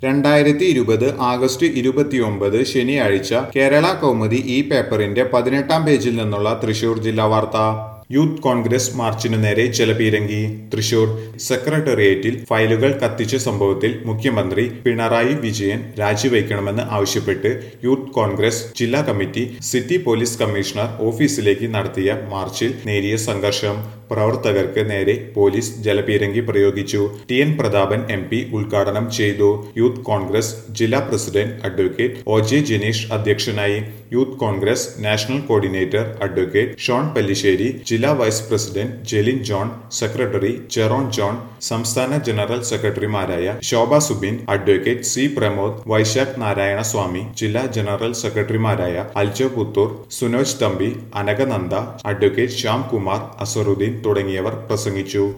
രണ്ടായിരത്തി ഇരുപത് ആഗസ്റ്റ് ഇരുപത്തിയൊമ്പത് ശനിയാഴ്ച കേരള കൗമുദി ഈ പേപ്പറിന്റെ പതിനെട്ടാം പേജിൽ നിന്നുള്ള തൃശൂർ ജില്ലാ വാർത്ത യൂത്ത് കോൺഗ്രസ് മാർച്ചിനു നേരെ ജലപീരങ്കി തൃശൂർ സെക്രട്ടേറിയറ്റിൽ ഫയലുകൾ കത്തിച്ച സംഭവത്തിൽ മുഖ്യമന്ത്രി പിണറായി വിജയൻ രാജിവെക്കണമെന്ന് ആവശ്യപ്പെട്ട് യൂത്ത് കോൺഗ്രസ് ജില്ലാ കമ്മിറ്റി സിറ്റി പോലീസ് കമ്മീഷണർ ഓഫീസിലേക്ക് നടത്തിയ മാർച്ചിൽ നേരിയ സംഘർഷം പ്രവർത്തകർക്ക് നേരെ പോലീസ് ജലപീരങ്കി പ്രയോഗിച്ചു T N Prathapan M P ഉദ്ഘാടനം ചെയ്തു യൂത്ത് കോൺഗ്രസ് ജില്ലാ president advocate O J Janeesh അധ്യക്ഷനായി youth Congress national coordinator advocate Shone Pallissery ജില്ലാ vice president Jelin John secretary Jeron John സംസ്ഥാന ജനറൽ സെക്രട്ടറിമാരായ ശോഭ സുബിൻ അഡ്വക്കേറ്റ് സി പ്രമോദ് വൈശാഖ് നാരായണ സ്വാമി ജില്ലാ ജനറൽ സെക്രട്ടറിമാരായ അൽജോ പുത്തൂർ സുനോജ് തമ്പി അനകനന്ദ അഡ്വക്കേറ്റ് ശ്യാം കുമാർ അസറുദ്ദീൻ തുടങ്ങിയവർ പ്രസംഗിച്ചു